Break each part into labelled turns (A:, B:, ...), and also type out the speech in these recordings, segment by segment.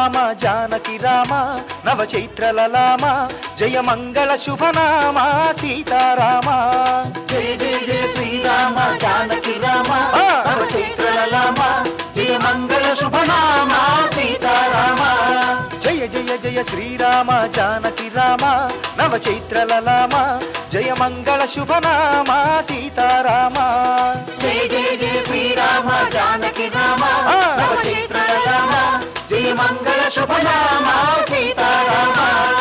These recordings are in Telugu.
A: శ్రీరామ జానకి రామ నవ చైత్రల లామ జయ మంగళ శుభనామ సీతారామ
B: జయ జయ జయ శ్రీరామ జానకి రామ
A: ఆ.
B: నవ చైత్రల లామ జయ మంగళ శుభనామ సీతారామ
A: జయ జయ జయ శ్రీరామ జానకి రామ నవ చైత్రల లామ జయ మంగళ శుభనామ సీతారామ
B: జయ జయ జయ శ్రీరామ జానకి రామ
A: ఆ.
B: నవ చైత్రల లామ జయ మంగళ శుభనామ సీతారామ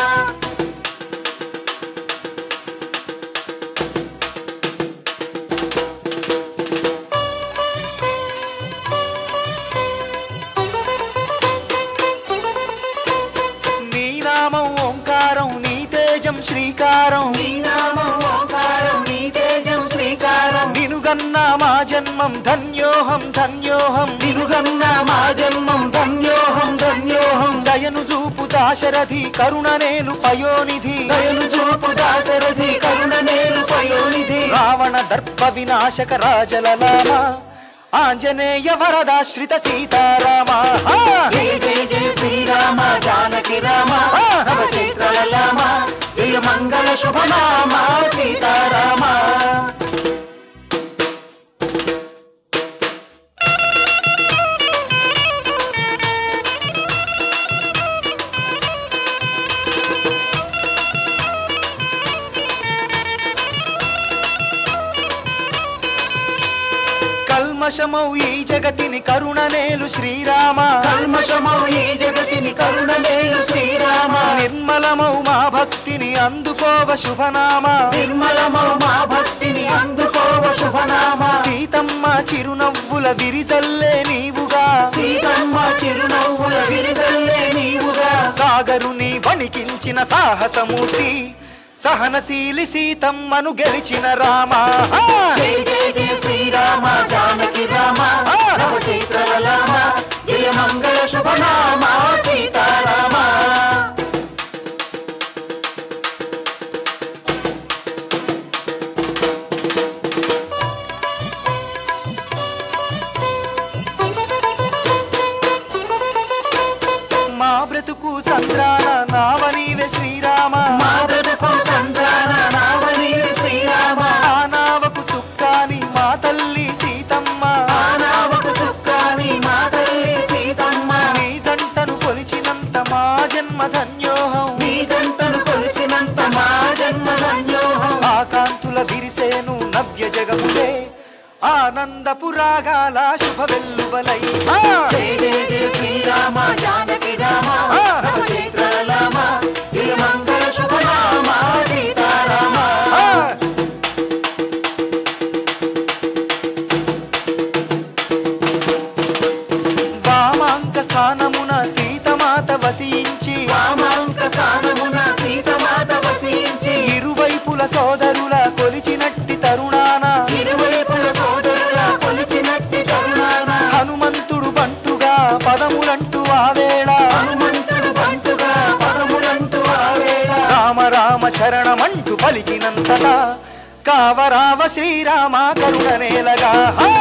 A: నీ నామం ఓంకారం నీ తేజం శ్రీకారం
B: నీ నామం ఓంకారం నీ తేజం శ్రీకారం
A: నినుగన్న మా జన్మం ధన్యోహం ధన్యోహం
B: నిలుగన్న మా జన్మం ధన్యోహం ధన్యోహం
A: దయను చూపు దాశరథి కరుణనేలు పయోనిధి
B: దయను చూపు దాశరథి కరుణ నేలు పయోనిధి
A: రావణ దర్ప వినాశక రాజలలామ ఆంజనేయ వరదాశ్రిత సీతారామ ఆ!
B: జయ జయ జయ శ్రీరామ జానకి రామ
A: ఆ.
B: నవ చైత్రల లామ జయ మంగళ శుభనామ సీతారామ
A: కల్మషమౌ ఈ జగతిని కరుణనేలు శ్రీరామ
B: కల్మషమౌ ఈ జగతిని కరుణ నేలు శ్రీరామ
A: నిర్మలమౌ మా భక్తిని అందుకోవ శుభనామ
B: నిర్మలమౌ మా భక్తిని అందుకోవ శుభనామ
A: సీతమ్మ చిరునవ్వుల విరిజల్లే నీవుగా
B: సీతమ్మ చిరునవ్వుల విరిసల్లే నీవుగా
A: సాగరుని వణికించిన సాహసమూర్తి సహనశీలి సీతమ్మను గెలిచిన రామ ఆ!
B: జయ జయ జయ శ్రీరామ జానకి రామ
A: ఆ.
B: నవ చైత్రల లామ జయ మంగళ శుభనామ సీతారామ
A: మా బ్రతుకు సంద్రాన నావనీవే శ్రీరామ
B: మా బ్రతుకు సంతాన నావని శ్రీరామ
A: ఆ నావకు చుక్కాని మా తల్లి సీతమ్మ
B: ఆనావకు చుక్కాని మా తల్లి సీతమ్మ
A: నీ జంటను కొలిచినంత మా జన్మ ధన్యోహం
B: నీ జంటను కొలిచినంత మా జన్మ ధన్యోహం
A: ఆకాంతుల విరిసేను నవ్య జగములే ఆనందపు రాగాల శుభ వెల్లువలై ఆ!
B: జయ జయ జయ శ్రీరామ జానకి రామ
A: ఆ.
B: నవ చైత్రల లామ జయ మంగళ శుభనామ సీతారామ
A: ఆ! వామాంక స్థానమున సీతమాత వసించి
B: వామాంక స్థానమున సీతమాత వసించి
A: ఇరువైపుల సోదరుల కొలిచినట్టి తరుణాన
B: ఇరువైపుల సోదరుల కొలిచినట్టి తరుణాన
A: హనుమంతుడు బంటుగా పదములంటూ ఆవేళ
B: హనుమంతుడు బంటుగా పదములంటూ ఆవేళ
A: రామ రామ శరణమంటూ పలికినంతటా కావరావ శ్రీరామ కరుణనేలగా ఆ!